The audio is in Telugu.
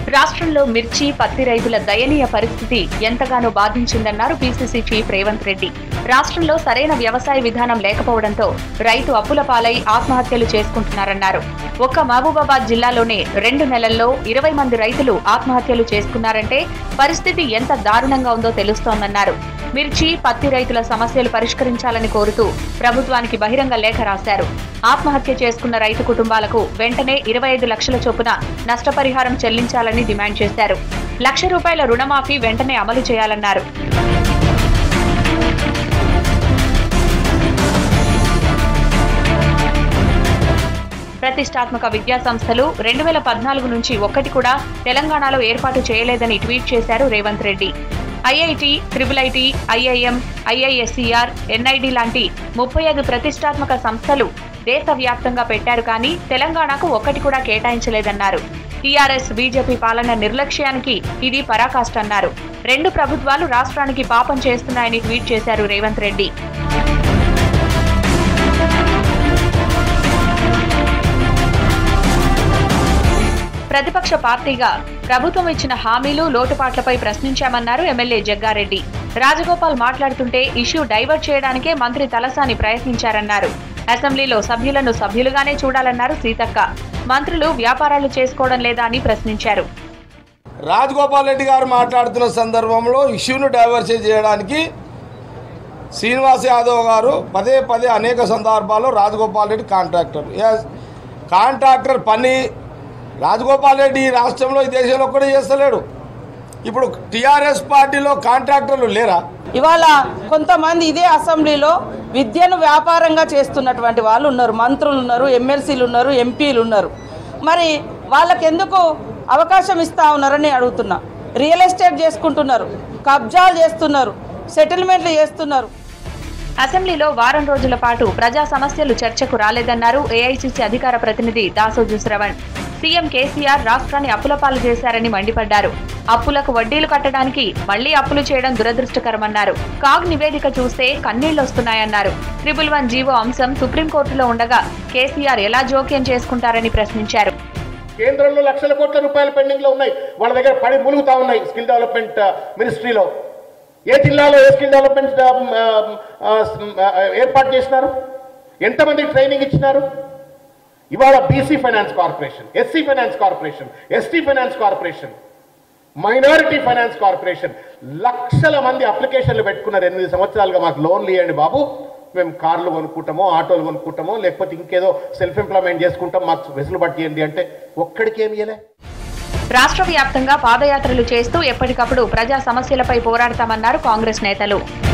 రాష్ట్రంలో మిర్చి పత్తి రైతుల దయనీయ పరిస్థితి ఎంతగానో బాధించిందన్నారు పీసీసీ చీఫ్ రేవంత్ రెడ్డి రాష్ట్రంలో సరైన వ్యవసాయ విధానం లేకపోవడంతో రైతు అప్పుల పాలై ఆత్మహత్యలు చేసుకుంటున్నారన్నారు ఒక్క మహబూబాబాద్ జిల్లాలోనే రెండు నెలల్లో ఇరవై మంది రైతులు ఆత్మహత్యలు చేసుకున్నారంటే పరిస్థితి ఎంత దారుణంగా ఉందో తెలుస్తోందన్నారు మిర్చి పత్తి రైతుల సమస్యలు పరిష్కరించాలని కోరుతూ ప్రభుత్వానికి బహిరంగ లేఖ రాశారు ఆత్మహత్య చేసుకున్న రైతు కుటుంబాలకు వెంటనే ఇరవై ఐదు లక్షల చొప్పున నష్టపరిహారం చెల్లించాలని డిమాండ్ చేశారు లక్ష రూపాయల రుణమాఫీ వెంటనే అమలు చేయాలన్నారు ప్రతిష్టాత్మక విద్యా సంస్థలు రెండు వేల పద్నాలుగు నుంచి ఒక్కటి కూడా తెలంగాణలో ఏర్పాటు చేయలేదని ట్వీట్ చేశారు Revanth Reddy IIT triple IT IIM IISER NID లాంటి ముప్పై ఐదు ప్రతిష్టాత్మక సంస్థలు దేశవ్యాప్తంగా పెట్టారు కానీ తెలంగాణకు ఒక్కటి కూడా కేటాయించలేదన్నారు టీఆర్ఎస్ బీజేపీ పాలన నిర్లక్ష్యానికి ఇది పరాకాష్ట అన్నారు రెండు ప్రభుత్వాలు రాష్ట్రానికి పాపం చేస్తున్నాయని ట్వీట్ చేశారు రేవంత్ రెడ్డి ప్రతిపక్ష పార్టీగా ప్రభుత్వం ఇచ్చిన హామీలు లోటుపాట్లపై ప్రశ్నించామన్నారు ఎమ్మెల్యే జగ్గారెడ్డి రాజగోపాల్ మాట్లాడుతుంటే ఇష్యూ డైవర్ట్ చేయడానికే మంత్రి తలసాని ప్రయత్నించారన్నారు అసెంబ్లీలో సభ్యులను సభ్యులుగానే చూడాలన్నారు సీతక్క మంత్రులు వ్యాపారాలు చేసుకోవడం లేదా అని ప్రశ్నించారు రాజగోపాల్ రెడ్డి గారు మాట్లాడుతున్న సందర్భంలో ఇష్యూను డైవర్షన్ చేయడానికి శ్రీనివాస్ యాదవ్ గారు పదే పదే అనేక సందర్భాల్లో Rajagopal Reddy contractor yes contractor పని రాజగోపాల్ రెడ్డి ఈ రాష్ట్రంలో ఈ దేశంలో కూడా చేస్తలేడు ఇప్పుడు టీఆర్ఎస్ పార్టీలో కాంట్రాక్టర్లు లేరా ఇవాళ కొంతమంది ఇదే అసెంబ్లీలో విద్యను వ్యాపారంగా చేస్తున్నటువంటి వాళ్ళు ఉన్నారు మంత్రులు ఉన్నారు ఎమ్మెల్సీలు ఉన్నారు ఎంపీలు ఉన్నారు మరి వాళ్ళకి ఎందుకు అవకాశం ఇస్తా ఉన్నారని అడుగుతున్నా రియల్ ఎస్టేట్ చేసుకుంటున్నారు కబ్జాలు చేస్తున్నారు సెటిల్మెంట్లు చేస్తున్నారు అసెంబ్లీలో వారం రోజుల పాటు ప్రజా సమస్యలు చర్చకు రాలేదన్నారు ఏఐసీసీ అధికార ప్రతినిధి దాసోజు శ్రవణ్ సీఎం కేసీఆర్ రాష్ట్రాన్ని అప్పులపాలు చేశారని మండిపడ్డారు అప్పులకు వడ్డీలు కట్టడానికి మళ్లీ అప్పులు చేయడం దురదృష్టకరమన్నారు కాగ్ నివేదిక చూస్తే కన్నీళ్లొస్తున్నాయన్నారు ట్రిపుల్ వన్ జీవో అంశం సుప్రీంకోర్టులో ఉండగా కేసీఆర్ ఎలా జోక్యం చేసుకుంటారని ప్రశ్నించారు కేంద్రంలో లక్షల కోట్ల రూపాయలు పెండింగ్ లో ఉన్నాయి వాళ్ళ దగ్గర పడి ములుగుతా ఉన్నాయి స్కిల్ డెవలప్మెంట్ మినిస్ట్రీలో ఏ జిల్లాలో ఏ స్కిల్ డెవలప్మెంట్ ఆ, ఆ, ఆ, ఏర్పాటు చేసినారు ఎంతమందికి ట్రైనింగ్ ఇచ్చినారు ఇవాళ BC finance corporation SC finance corporation ST finance corporation minority finance corporation లక్షల మంది అప్లికేషన్లు పెట్టుకున్నారు ఎనిమిది సంవత్సరాలుగా మాకు లోన్లు ఇవ్వండి బాబు మేము కార్లు కొనుక్కుంటామో ఆటోలు కొనుక్కుంటామో లేకపోతే ఇంకేదో సెల్ఫ్ ఎంప్లాయ్మెంట్ చేసుకుంటాం మాకు వెసులుబాటు చేయండి అంటే ఒక్కడికి ఏమి ఇయ్యలే రాష్ట్ర వ్యాప్తంగా పాదయాత్రలు చేస్తూ ఎప్పటికప్పుడు ప్రజా సమస్యలపై పోరాడతామన్నారు కాంగ్రెస్ నేతలు